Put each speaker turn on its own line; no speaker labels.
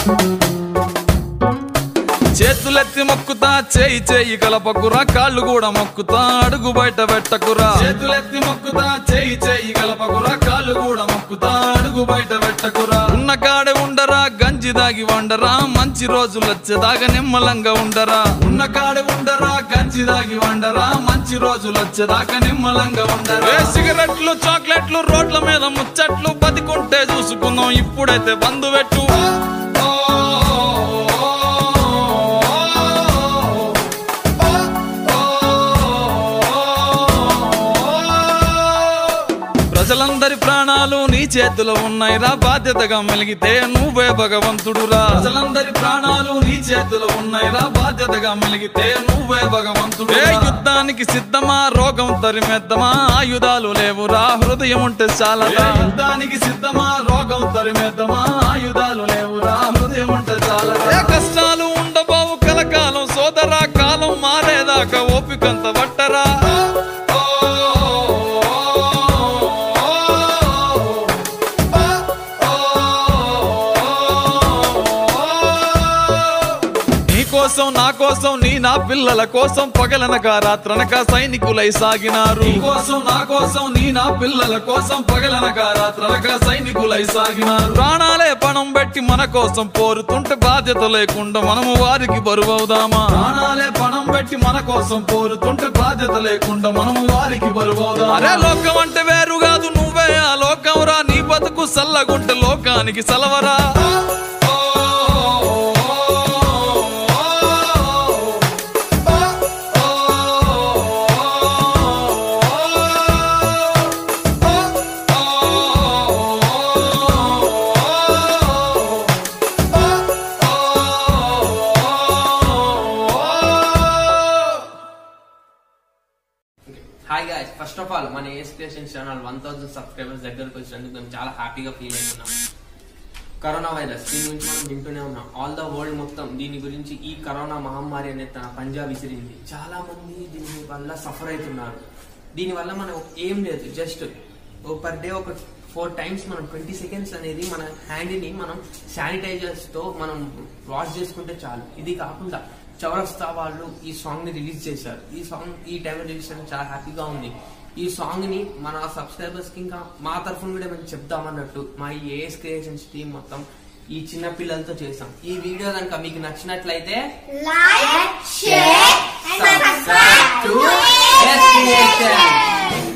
చేతులెత్తి మొక్కుతా చేయి చేయి కలపకురా కాళ్ళు కూడా మొక్కుతా అడుగు బయట పెట్టకురా చేతులెత్తి మొక్కుతా చేయి చేయి కలపకురా కాళ్ళు కూడా మొక్కుతా అడుగు బయట పెట్టకురా ఉన్న కాడే ఉండరా గంజి దాగి వండరా మంచి రోజులు వచ్చేదాకా నిమ్మలంగా ఉండరా ఉన్న కాడే ఉండరా గంజి దాగి వండరా మంచి రోజులు వచ్చేదాకా నిమ్మలంగా ఉండరా ఏ సిగరెట్లు చాక్లెట్లు రోడ్ల మీద ముచ్చట్లు బతికుంటే చూసుకుందాం ఇప్పుడైతే బంధు పెట్టు ప్రజలందరి ప్రాణాలు నీ చేతిలో ఉన్నాయిరా బాధ్యతగా మెలిగితే నువ్వే భగవంతుడురా ప్రజలందరి ప్రాణాలు నీ చేతిలో ఉన్నాయిరా బాధ్యతగా మెలిగితే నువ్వే భగవంతుడు ఏ యుద్ధానికి సిద్ధమా రోగం తరిమెద్దమా ఆయుధాలు లేవురా హృదయం ఉంటే చాలా యుద్ధానికి సిద్ధమా రోగం తరిమెద్దమా ఆయుధాలు లేవురా హృదయం ఉంటే చాలా ఏ కష్టాలు ఉండబోవు కలకాలం సోదరా కాలం మారేదాకా ఓపికంత పట్టరా నీ కోసం నా కోసం నీ నా పిల్లల కోసం పగలనక రాత్రనక సైనికులై సాగినారు నీ కోసం నా కోసం నీ నా పిల్లల కోసం పగలనక రాత్రనక సైనికులై సాగినారు ప్రాణాలే పణం పెట్టి మన కోసం పోరుతుంటే బాధ్యత లేకుండా మనము వారికి బరువవుదామా ప్రాణాలే పణం పెట్టి మన కోసం పోరుతుంటే బాధ్యత లేకుండా మనము వారికి బరువవుదామా అరే లోకం అంటే వేరు కాదు నువ్వే ఆ లోకం రా నీ బతుకు సల్లగుంటే లోకానికి సలవరా
hi guys first of all మన ace creation channel one thousand subscribers దగ్గరకు వచ్చినందుకు మేము చాలా హ్యాపీగా ఫీల్ అవుతున్నాం కరోనా వైరస్ దీని గురించి మనం వింటూనే ఉన్నాం ఆల్ ద వరల్డ్ మొత్తం దీని గురించి ఈ కరోనా మహమ్మారి అనేది తన పంజా విసిరింది చాలా మంది దీని వల్ల సఫర్ అవుతున్నారు దీని వల్ల మనం ఏం లేదు జస్ట్ పర్ డే ఒక ఫోర్ టైమ్స్ మనం ట్వంటీ సెకండ్స్ అనేది మన హ్యాండ్ని మనం శానిటైజర్స్ తో మనం వాష్ చేసుకుంటే చాలు ఇది కాకుండా చౌరస్తా వాళ్ళు ఈ సాంగ్ ని రిలీజ్ చేశారు ఈ సాంగ్ ఈ టైం రిలీజ్ చేయడం చాలా హ్యాపీగా ఉంది ఈ సాంగ్ ని మన సబ్స్క్రైబర్స్ కి ఇంకా మా తరఫున కూడా మేము చెప్తామన్నట్టు మా ఈ ఏఎస్ క్రియేషన్స్ టీం మొత్తం ఈ చిన్న పిల్లలతో చేసాం ఈ వీడియో కనుక మీకు నచ్చినట్లయితే
Like, share, and subscribe to
Yes Creation.